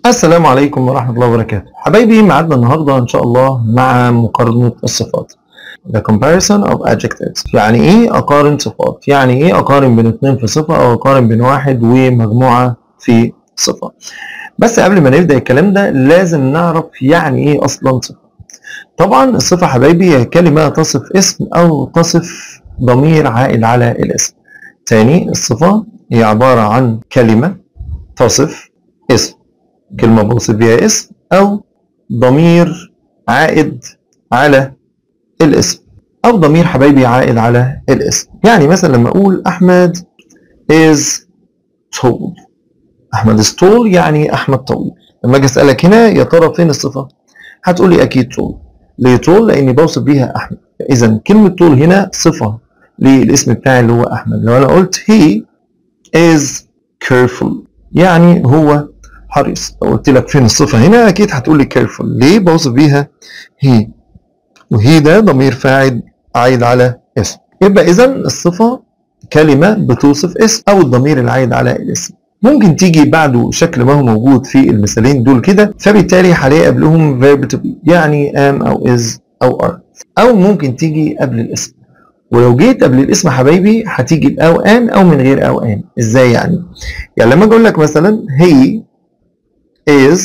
السلام عليكم ورحمة الله وبركاته حبايبي ميعادنا النهاردة إن شاء الله مع مقارنة الصفات The comparison of adjectives يعني إيه أقارن صفات يعني إيه أقارن بين اتنين في صفة أو أقارن بين واحد ومجموعة في صفة بس قبل ما نبدأ الكلام ده لازم نعرف يعني إيه أصلا صفة طبعا الصفة حبايبي هي كلمة تصف اسم أو تصف ضمير عائد على الاسم تاني الصفة هي عبارة عن كلمة تصف اسم كلمة بوصف بيها اسم أو ضمير عائد على الاسم أو ضمير حبايبي عائد على الاسم يعني مثلا لما أقول أحمد is tall أحمد is tall يعني أحمد طويل لما أجي أسألك هنا يا ترى فين الصفة هتقول لي أكيد tall ليه tall لأني بوصف بيها أحمد إذا كلمة tall هنا صفة للاسم بتاعي اللي هو أحمد لو أنا قلت he is careful يعني هو حريص لو قلت لك فين الصفة هنا أكيد هتقول لي careful ليه بوصف بيها هي وهي ده ضمير فاعل عايد على اسم يبقى إذا الصفة كلمة بتوصف اسم أو الضمير العايد على الاسم ممكن تيجي بعده شكل ما هو موجود في المثالين دول كده فبالتالي هلاقي قبلهم verb to be يعني am أو is أو are أو ممكن تيجي قبل الاسم ولو جيت قبل الاسم حبايبي هتيجي بأو ان أو من غير أو ان إزاي يعني؟ يعني لما أجي أقول لك مثلا he is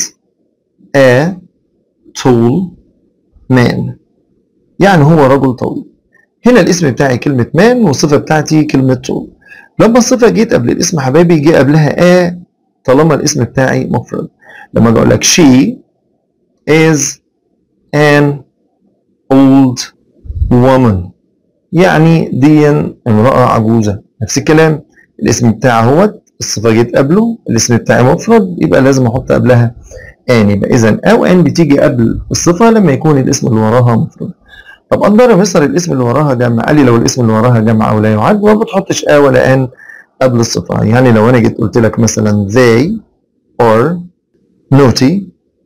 a tall man يعني هو رجل طويل هنا الاسم بتاعي كلمة man والصفة بتاعتي كلمة tall لما الصفة جيت قبل الاسم حبايبي جه قبلها a طالما الاسم بتاعي مفرد لما اجي اقول لك she is an old woman يعني دي امرأة عجوزة نفس الكلام الاسم بتاعها هو الصفة جيت قبله الاسم بتاعي مفرد يبقى لازم احط قبلها ان يبقى اذا او ان بتيجي قبل الصفة لما يكون الاسم اللي وراها مفرد طب اقدر امصر الاسم اللي وراها جمع قال لي لو الاسم اللي وراها جمع او لا يعد ما بتحطش ا ولا ان قبل الصفة يعني لو انا جيت قلت لك مثلا they are naughty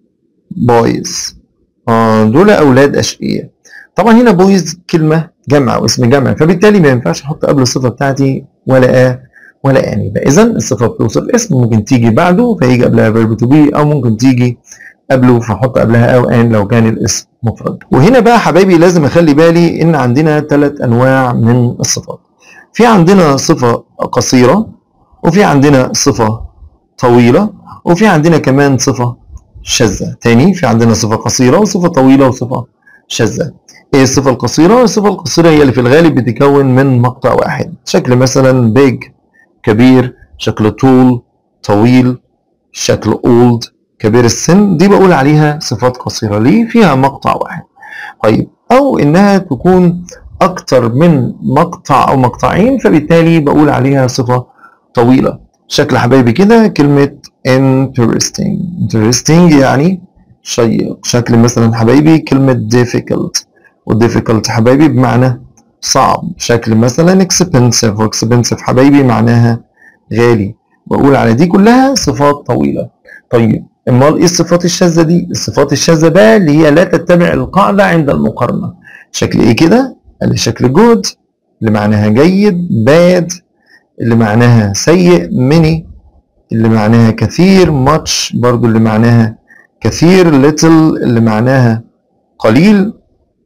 boys آه دول اولاد اشقياء طبعا هنا بويز كلمة جمع واسم جمع فبالتالي ما ينفعش احط قبل الصفة بتاعتي ولا ا ولا ان يبقى اذا الصفه بتوصف اسم ممكن تيجي بعده فيجي قبلها فيرب تو بي او ممكن تيجي قبله فاحط قبلها او ان لو كان الاسم مفرد وهنا بقى حبايبي لازم اخلي بالي ان عندنا ثلاث انواع من الصفات في عندنا صفه قصيره وفي عندنا صفه طويله وفي عندنا كمان صفه شاذه تاني في عندنا صفه قصيره وصفه طويله وصفه شاذه ايه الصفه القصيره الصفه القصيره هي اللي في الغالب بتتكون من مقطع واحد شكل مثلا big كبير شكل طول طويل شكل old كبير السن دي بقول عليها صفات قصيرة ليه فيها مقطع واحد طيب أو إنها تكون أكتر من مقطع أو مقطعين فبالتالي بقول عليها صفة طويلة شكل حبايبي كده كلمة interesting interesting يعني شيق شكل مثلا حبايبي كلمة difficult و difficult حبايبي بمعنى صعب شكل مثلا expensive و expensive حبايبي معناها غالي بقول على دي كلها صفات طويلة طيب امال ايه الصفات الشاذة دي الصفات الشاذة بقى اللي هي لا تتبع القاعدة عند المقارنة شكل ايه كده اللي شكل good اللي معناها جيد bad اللي معناها سيء many اللي معناها كثير much برضو اللي معناها كثير little اللي معناها قليل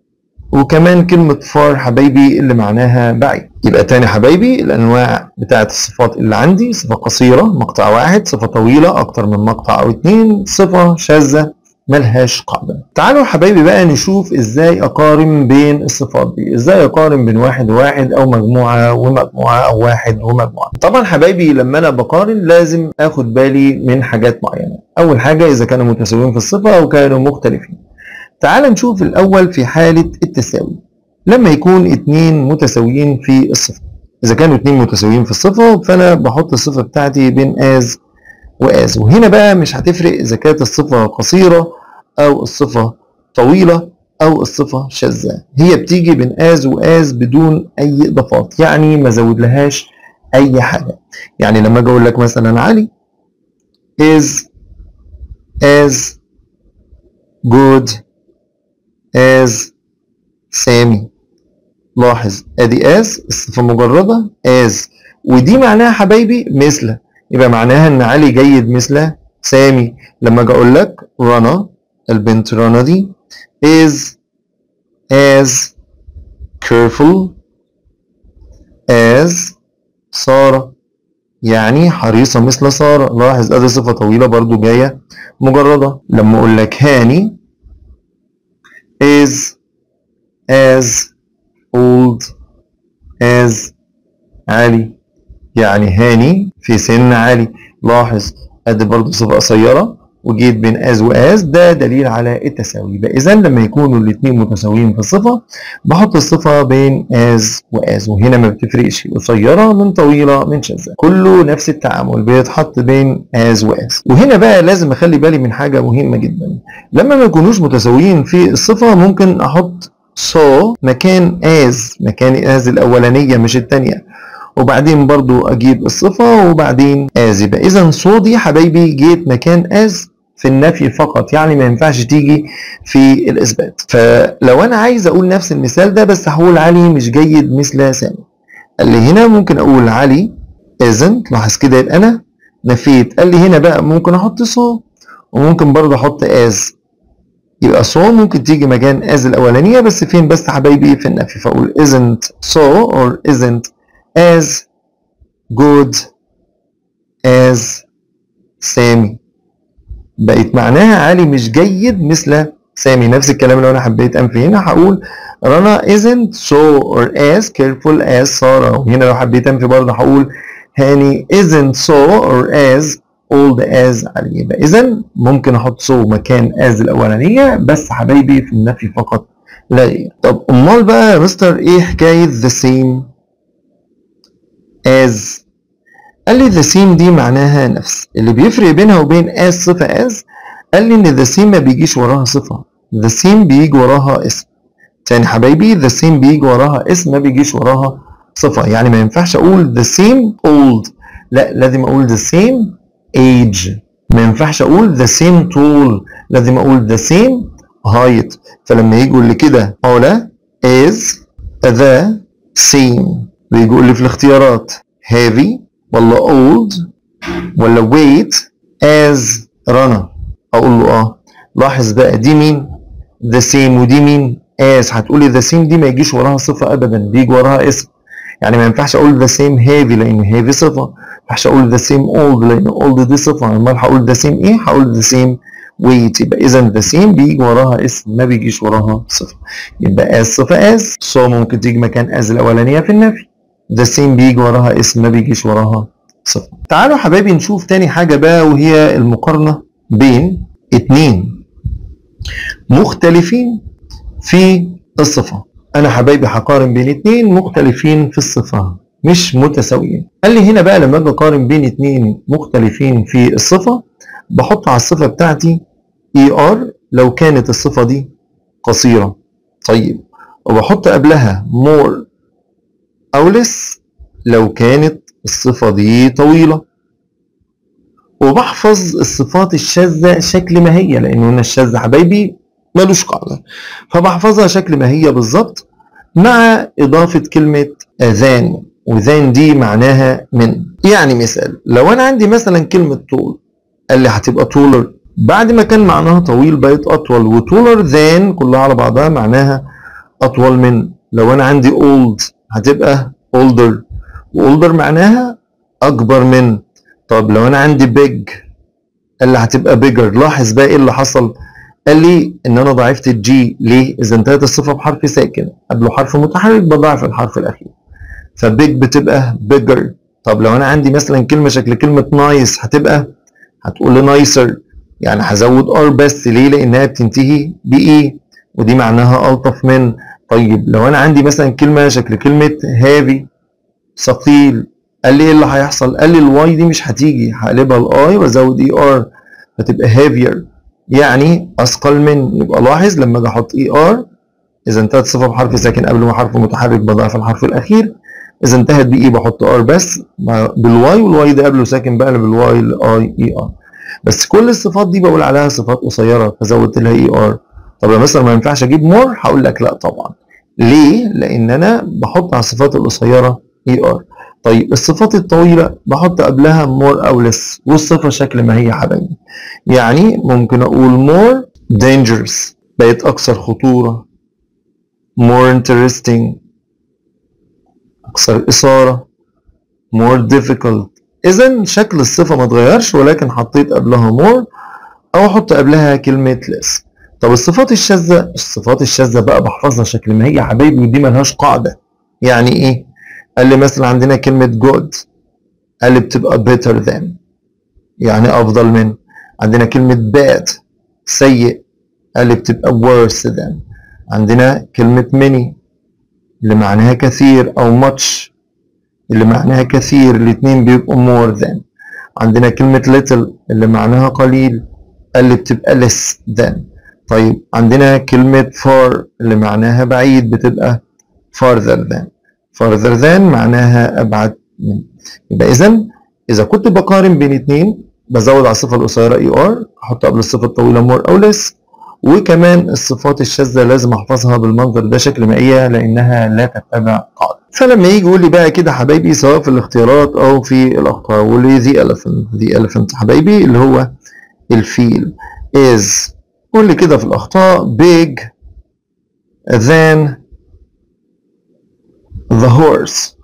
وكمان كلمة فار حبايبي اللي معناها بعيد يبقى تاني حبايبي الأنواع بتاعة الصفات اللي عندي صفة قصيرة مقطع واحد صفة طويلة أكتر من مقطع أو اتنين صفة شاذة ملهاش قاعدة تعالوا حبايبي بقى نشوف ازاي اقارن بين الصفات دي ازاي اقارن بين واحد وواحد او مجموعة ومجموعة او واحد ومجموعة طبعا حبايبي لما انا بقارن لازم اخد بالي من حاجات معينة اول حاجة اذا كانوا متساويين في الصفة او كانوا مختلفين تعال نشوف الأول في حالة التساوي لما يكون اتنين متساويين في الصفة إذا كانوا اتنين متساويين في الصفة فأنا بحط الصفة بتاعتي بين as وas وهنا بقى مش هتفرق إذا كانت الصفة قصيرة أو الصفة طويلة أو الصفة شاذة هي بتيجي بين as وas بدون أي إضافات يعني ما زودلهاش أي حاجة يعني لما أجي أقول لك مثلا علي is as good as سامي لاحظ ادي as الصفة مجردة as ودي معناها حبايبي مثل يبقى معناها ان علي جيد مثل سامي لما اجي اقول لك رنا البنت رنا دي is as careful as سارة يعني حريصة مثل سارة لاحظ ادي صفة طويلة برضو جاية مجردة لما اقول لك هاني is as old as علي يعني هاني في سن عالي لاحظ ادي برضو صفة قصيرة وجيت بين as وas ده دليل على التساوي يبقى اذا لما يكونوا الاثنين متساويين في الصفة بحط الصفة بين as وas وهنا ما بتفرقش قصيرة من طويلة من شاذة كله نفس التعامل بيتحط بين as وas وهنا بقى لازم اخلي بالي من حاجة مهمة جدا لما ما يكونوش متساويين في الصفة ممكن احط so مكان as مكان as الاولانية مش الثانية وبعدين برضو اجيب الصفة وبعدين as يبقى اذا so دي حبايبي جيت مكان as في النفي فقط يعني ما ينفعش تيجي في الاثبات فلو انا عايز اقول نفس المثال ده بس هقول علي مش جيد مثل سامي قال لي هنا ممكن اقول علي isn't لاحظ كده يبقى انا نفيت قال لي هنا بقى ممكن احط so وممكن برضه احط as يبقى so ممكن تيجي مكان as الاولانيه بس فين بس حبايبي في النفي فاقول isn't so or isn't as good as سامي بقت معناها علي مش جيد مثل سامي نفس الكلام لو انا حبيت انفي هنا هقول رنا isn't so or as careful as سارة وهنا لو حبيت انفي برضه هقول هاني isn't so or as old as علي يبقى اذا ممكن احط so مكان as الاولانيه بس حبايبي في النفي فقط لا غير طب امال بقى يا مستر ايه حكايه the same as قال لي the same دي معناها نفس اللي بيفرق بينها وبين as صفة as قال لي ان the same ما بيجيش وراها صفة the same بيجي وراها اسم تاني حبايبي the same بيجي وراها اسم ما بيجيش وراها صفة يعني ما ينفعش اقول the same old لا لازم اقول the same age ما ينفعش اقول the same tall لازم اقول the same height فلما يجوا اللي كده علا is the same بيجي يقول لي في الاختيارات heavy ولا old ولا weight as رنا اقول له اه لاحظ بقى دي مين the same ودي مين as هتقولي the same دي ما يجيش وراها صفة ابدا بيجي وراها اسم يعني ما ينفعش اقول the same heavy لان heavy صفة ما ينفعش اقول the same old لان old دي صفة امال هقول the same ايه هقول the same weight يبقى اذا the same بيجي وراها اسم ما بيجيش وراها صفة يبقى as صفة as so ممكن تيجي مكان as الاولانية في النفي the same بيجي وراها اسم ما بيجيش وراها صفر تعالوا حبايبي نشوف تاني حاجة بقى وهي المقارنة بين اتنين مختلفين في الصفة أنا حبايبي هقارن بين اتنين مختلفين في الصفة مش متساويين قال لي هنا بقى لما أجي أقارن بين اتنين مختلفين في الصفة بحط على الصفة بتاعتي ER لو كانت الصفة دي قصيرة طيب وبحط قبلها more أو less لو كانت الصفة دي طويلة وبحفظ الصفات الشاذة شكل ما هي لأنه هنا الشاذ حبايبي ملوش قاعدة فبحفظها شكل ما هي بالظبط مع إضافة كلمة ذان وذان دي معناها من يعني مثال لو أنا عندي مثلا كلمة طول قال لي هتبقى طولر بعد ما كان معناها طويل بقت أطول وطولر ذان كلها على بعضها معناها أطول من لو أنا عندي old هتبقى older واولدر معناها اكبر من طب لو انا عندي بيج قال لي هتبقى بيجر لاحظ بقى ايه اللي حصل قال لي ان انا ضاعفت الجي ليه اذا انتهت الصفه بحرف ساكن قبله حرف متحرك بضاعف الحرف الاخير فبيج بتبقى بيجر طب لو انا عندي مثلا كلمه شكل كلمه نايس هتبقى هتقول لي نايسر يعني هزود ار بس ليه لانها بتنتهي باي ودي معناها الطف من طيب لو انا عندي مثلا كلمه شكل كلمه هافي ثقيل قال لي ايه اللي هيحصل قال لي الواي دي مش هتيجي هقلبها الاي وازود اي ار فتبقى هيفير يعني اثقل من يبقى لاحظ لما اجي احط اي ار اذا انتهت صفه بحرف ساكن قبل ما حرف متحرك بضاعف الحرف الاخير اذا انتهت باي بحط ار بس بالواي والواي ده قبله ساكن بقلب الواي لاي اي ار بس كل الصفات دي بقول عليها صفات قصيره فزودت لها اي ار طب لو مثلا ما ينفعش اجيب مور هقول لك لا طبعا ليه لان انا بحط على الصفات القصيره اي ار طيب الصفات الطويلة بحط قبلها more أو less والصفة شكل ما هي يا حبايبي يعني ممكن أقول more dangerous بقت أكثر خطورة more interesting أكثر إثارة more difficult إذا شكل الصفة ما اتغيرش ولكن حطيت قبلها more أو أحط قبلها كلمة less طب الصفات الشاذة الصفات الشاذة بقى بحفظها شكل ما هي يا حبايبي ودي ملهاش قاعدة يعني إيه؟ قال لي مثلا عندنا كلمة good قال لي بتبقى better than يعني أفضل من عندنا كلمة bad سيء قال لي بتبقى worse than عندنا كلمة many اللي معناها كثير أو much اللي معناها كثير الاتنين بيبقوا more than عندنا كلمة little اللي معناها قليل اللي بتبقى less than طيب عندنا كلمة far اللي معناها بعيد بتبقى farther than farther than معناها أبعد من يبقى إذا إذا كنت بقارن بين اتنين بزود على الصفة القصيرة اي ار أحط قبل الصفة الطويلة more أو less وكمان الصفات الشاذة لازم أحفظها بالمنظر ده شكل مائية لأنها لا تتبع قاعدة فلما يجي يقول لي بقى كده حبايبي سواء في الاختيارات أو في الأخطاء يقول لي the elephant the elephant حبايبي اللي هو الفيل is قول لي كده في الأخطاء big than the horse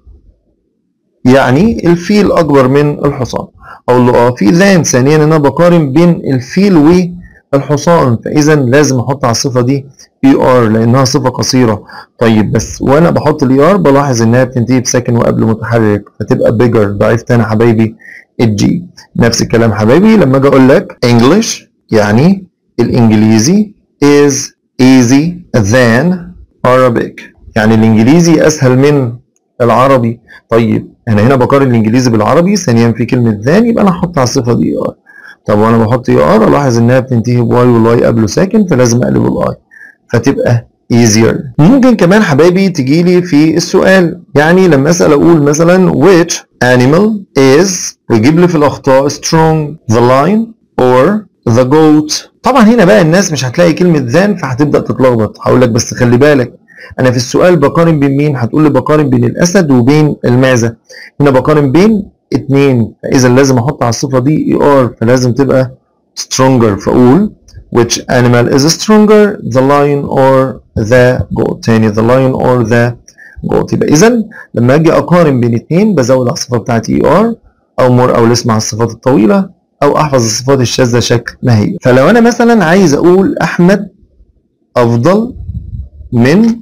يعني الفيل أكبر من الحصان أقول له اه في than ثانيا أنا بقارن بين الفيل والحصان فإذا لازم أحط على الصفة دي اي ار لأنها صفة قصيرة طيب بس وأنا بحط الاي ار بلاحظ إنها بتنتهي بساكن وقبل متحرك فتبقى bigger ضعيف تاني حبايبي الجي نفس الكلام حبايبي لما أجي أقول لك English يعني الإنجليزي is easy than Arabic يعني الإنجليزي أسهل من العربي طيب أنا هنا بقارن الإنجليزي بالعربي ثانيا في كلمة than يبقى أنا أحط على الصفة دي ار طب وأنا بحط اي ار ألاحظ إنها بتنتهي بواي والواي قبله ساكن فلازم أقلب الاي فتبقى easier ممكن كمان حبايبي تجي لي في السؤال يعني لما اسال اقول مثلا which animal is ويجيب لي في الاخطاء strong the lion or the goat طبعا هنا بقى الناس مش هتلاقي كلمه ذان فهتبدا تتلخبط هقول لك بس خلي بالك انا في السؤال بقارن بين مين هتقول لي بقارن بين الاسد وبين المعزه هنا بقارن بين اتنين فاذا لازم احط على الصفه دي اي ار فلازم تبقى stronger فاقول which animal is stronger the lion or the goat تاني the lion or the goat يبقى اذا لما اجي اقارن بين اتنين بزود على الصفه بتاعتي اي ار او more او less مع الصفات الطويله او احفظ الصفات الشاذه شكل ما هي فلو انا مثلا عايز اقول احمد افضل من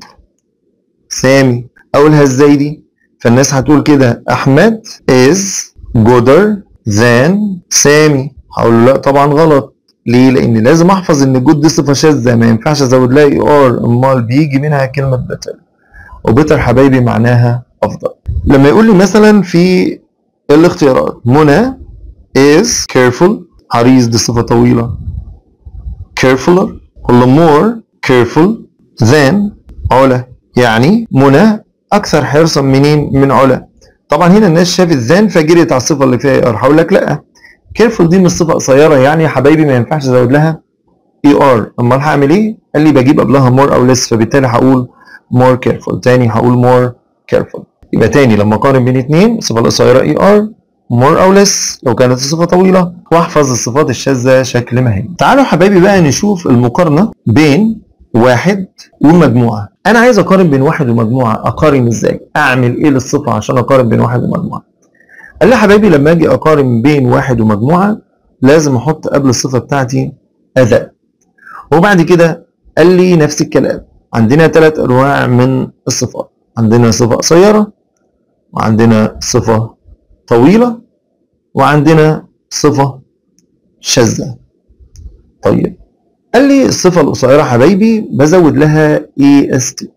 سامي اقولها ازاي دي فالناس هتقول كده احمد is gooder than سامي هقول لا طبعا غلط ليه لان لازم احفظ ان جود دي صفه شاذه ما ينفعش ازود لها اي ار امال بيجي منها كلمه بتر وبتر حبايبي معناها افضل لما يقول لي مثلا في الاختيارات منى is careful حريص دي صفه طويله carefuler ولا more careful than علا يعني منى اكثر حرصا منين من علا طبعا هنا الناس شافت ذان فجريت على الصفه اللي فيها ار هقول لك لا كيرفول دي مش صفه قصيره يعني يا حبايبي ما ينفعش ازود لها اي ار امال هعمل ايه قال لي بجيب قبلها مور او ليس فبالتالي هقول مور كيرفول تاني هقول مور كيرفول يبقى تاني لما اقارن بين اتنين الصفه القصيره اي ار مور او ليس لو كانت الصفه طويله واحفظ الصفات الشاذه شكل ما هي تعالوا حبايبي بقى نشوف المقارنه بين واحد ومجموعه انا عايز اقارن بين واحد ومجموعه اقارن ازاي اعمل ايه للصفه عشان اقارن بين واحد ومجموعه قال لي يا حبايبي لما اجي اقارن بين واحد ومجموعه لازم احط قبل الصفه بتاعتي اداء وبعد كده قال لي نفس الكلام عندنا ثلاث انواع من الصفات عندنا صفه قصيره وعندنا صفه طويله وعندنا صفه شاذه طيب قال لي الصفه القصيره حبايبي بزود لها اي اس تي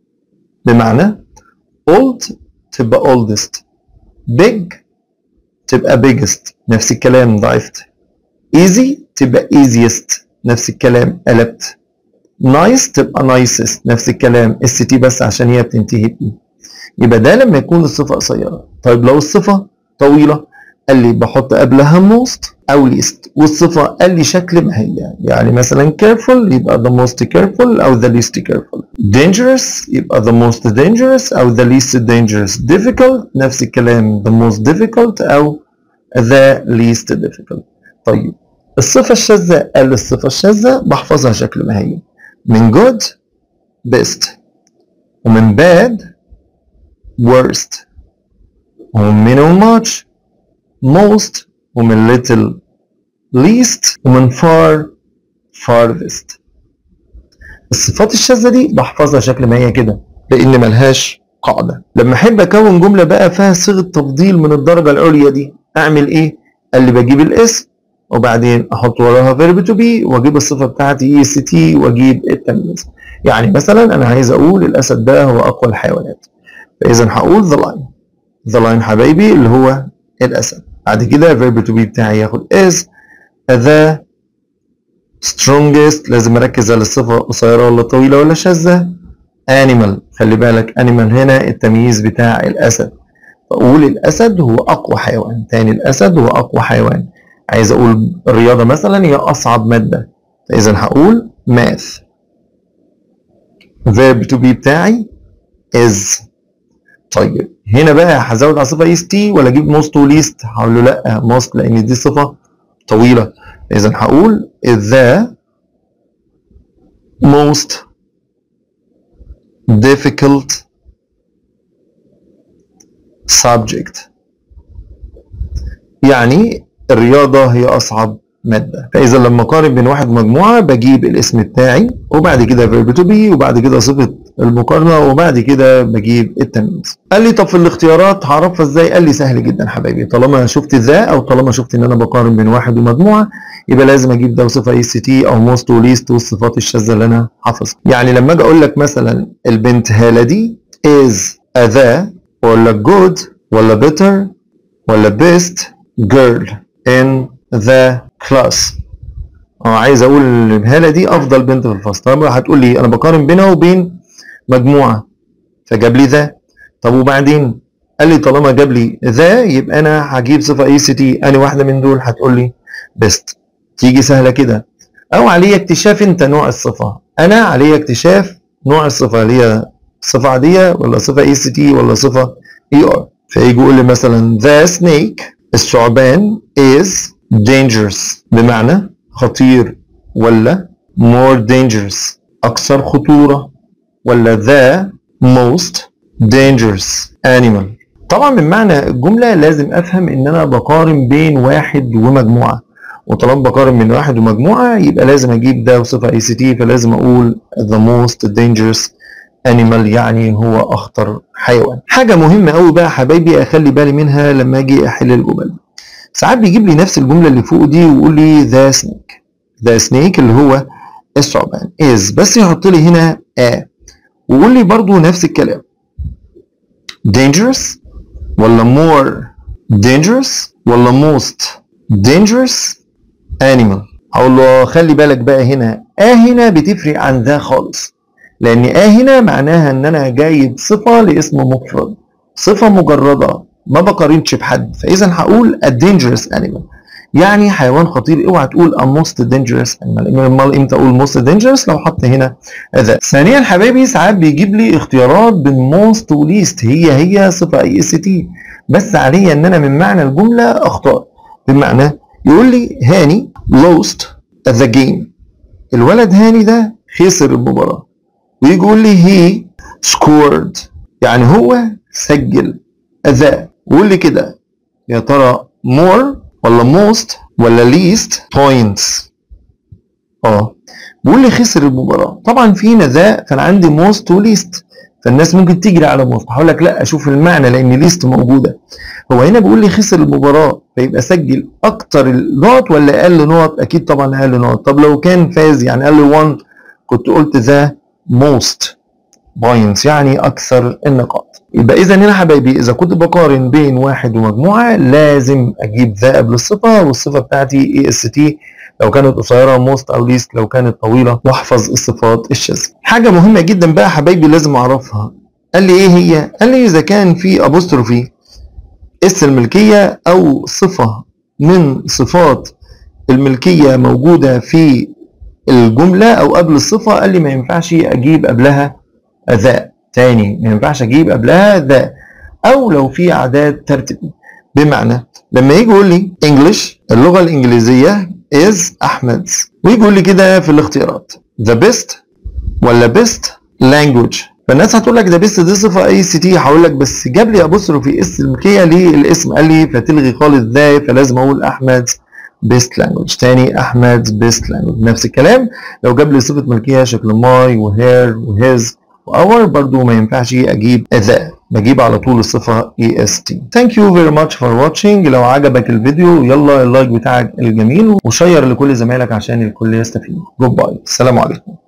بمعنى old تبقى oldest big تبقى biggest نفس الكلام ضعفت easy تبقى easiest نفس الكلام قلبت nice تبقى nicest نفس الكلام اس تي بس عشان هي بتنتهي ب يبقى ده لما يكون الصفة قصيرة طيب لو الصفة طويلة قال لي بحط قبلها most او least والصفه قال لي شكل ما هي يعني مثلا careful يبقى the most careful او the least careful dangerous يبقى the most dangerous او the least dangerous difficult نفس الكلام the most difficult او the least difficult طيب الصفه الشاذه قال لي الصفه الشاذه بحفظها شكل ما هي من good best ومن bad worst ومن minimum much most ومن little least ومن far farthest الصفات الشاذة دي بحفظها شكل ما هي كده لأن ملهاش قاعدة لما أحب أكون جملة بقى فيها صيغة تفضيل من الدرجة العليا دي أعمل إيه؟ قال لي بجيب الاسم وبعدين أحط وراها verb to be وأجيب الصفة بتاعتي اس تي وأجيب التمييز يعني مثلا أنا عايز أقول الأسد ده هو أقوى الحيوانات فإذا هقول the lion the lion حبايبي اللي هو الأسد بعد كده verb to be بتاعي ياخد is the strongest لازم اركز على الصفة قصيرة ولا طويلة ولا شاذة animal خلي بالك animal هنا التمييز بتاع الأسد فأقول الأسد هو أقوى حيوان تاني الأسد هو أقوى حيوان عايز أقول الرياضة مثلا هي أصعب مادة فإذا هقول math verb to be بتاعي is طيب هنا بقى هزود على صفه اس تي ولا اجيب موست وليست هقول له لا موست لان دي صفه طويله اذا هقول the most difficult subject يعني الرياضه هي اصعب ماده فاذا لما اقارن بين واحد ومجموعه بجيب الاسم بتاعي وبعد كده verb to be وبعد كده صفه المقارنه وبعد كده بجيب التمييز قال لي طب في الاختيارات هعرفها ازاي قال لي سهل جدا حبايبي طالما شفت ذا او طالما شفت ان انا بقارن بين واحد ومجموعه يبقى لازم اجيب ده وصفه اس تي او موست وليست والصفات الشاذه اللي انا حافظها يعني لما اجي اقول لك مثلا البنت هاله دي is a the ولا good ولا better ولا best girl in the class اه عايز اقول هاله دي افضل بنت في الفصل طب هتقول لي انا بقارن بينها وبين مجموعه فجاب لي ذا طب وبعدين قال لي طالما جاب لي ذا يبقى انا هجيب صفه اي سي تي اني واحده من دول هتقول لي بيست تيجي سهله كده او علي اكتشاف انت نوع الصفه انا علي اكتشاف نوع الصفه اللي هي صفه عاديه ولا صفه اي سي تي ولا صفه اي ار فيجي يقول لي مثلا ذا سنيك الثعبان is dangerous بمعنى خطير ولا more dangerous أكثر خطورة ولا the most dangerous animal طبعا من معنى الجملة لازم أفهم إن أنا بقارن بين واحد ومجموعة وطالما بقارن بين واحد ومجموعة يبقى لازم أجيب ده وصفة اي سي تي فلازم أقول the most dangerous animal يعني هو أخطر حيوان حاجة مهمة أوي بقى حبايبي أخلي بالي منها لما أجي أحل الجمل ساعات بيجيب لي نفس الجمله اللي فوق دي ويقول لي ذا سنيك ذا سنيك اللي هو الثعبان از بس يحط لي هنا ا ويقول لي برضو نفس الكلام dangerous ولا more dangerous ولا most dangerous animal هقول له خلي بالك بقى هنا ا هنا بتفرق عن ذا خالص لان ا هنا معناها ان انا جايب صفه لاسم مفرد صفه مجرده ما بقارنش بحد فاذا هقول a dangerous animal يعني حيوان خطير اوعى تقول a most dangerous animal امال امتى اقول most dangerous لو حط هنا ذا ثانيا حبايبي ساعات بيجيب لي اختيارات بين most و least هي هي صفه اي اس تي بس عليا ان انا من معنى الجمله اختار بمعنى يقول لي هاني lost the game الولد هاني ده خسر المباراه ويجي يقول لي he scored يعني هو سجل ذا وقول لي كده يا ترى more ولا most ولا least points اه بيقول لي خسر المباراه طبعا في هنا ذا فانا عندي most و least فالناس ممكن تجري على most هقول لك لا اشوف المعنى لان least موجوده هو هنا بيقول لي خسر المباراه فيبقى سجل اكتر النقط ولا اقل نقط اكيد طبعا اقل نقط طب لو كان فاز يعني قال لي 1 كنت قلت ذا most points يعني اكثر النقاط يبقى اذا هنا حبايبي اذا كنت بقارن بين واحد ومجموعه لازم اجيب ذا قبل الصفه والصفه بتاعتي اي اس تي لو كانت قصيره موست او ليست لو كانت طويله واحفظ الصفات الشاذه حاجه مهمه جدا بقى حبايبي لازم اعرفها قال لي ايه هي قال لي اذا كان في ابوستروفي اس الملكية أو صفة من صفات الملكية موجودة في الجملة أو قبل الصفة قال لي ما ينفعش أجيب قبلها ذا تاني ما ينفعش أجيب قبلها ذا أو لو في أعداد ترتيبي بمعنى لما يجي يقول لي English اللغة الإنجليزية is أحمد's ويجي يقول لي كده في الاختيارات the best ولا best language فالناس هتقول لك ده بيست دي صفه اي سي تي هقول لك بس جاب لي ابوستروفي اس الملكيه للاسم قال لي فتلغي خالص ذا فلازم اقول احمد بيست لانجوج تاني احمد بيست لانجوج نفس الكلام لو جاب لي صفه ملكيه شكل ماي وهير وهيز واور برضو ما ينفعش اجيب ذا بجيب على طول الصفه اي اس تي ثانك يو فيري ماتش فور واتشنج لو عجبك الفيديو يلا اللايك بتاعك الجميل وشير لكل زمايلك عشان الكل يستفيد جود باي السلام عليكم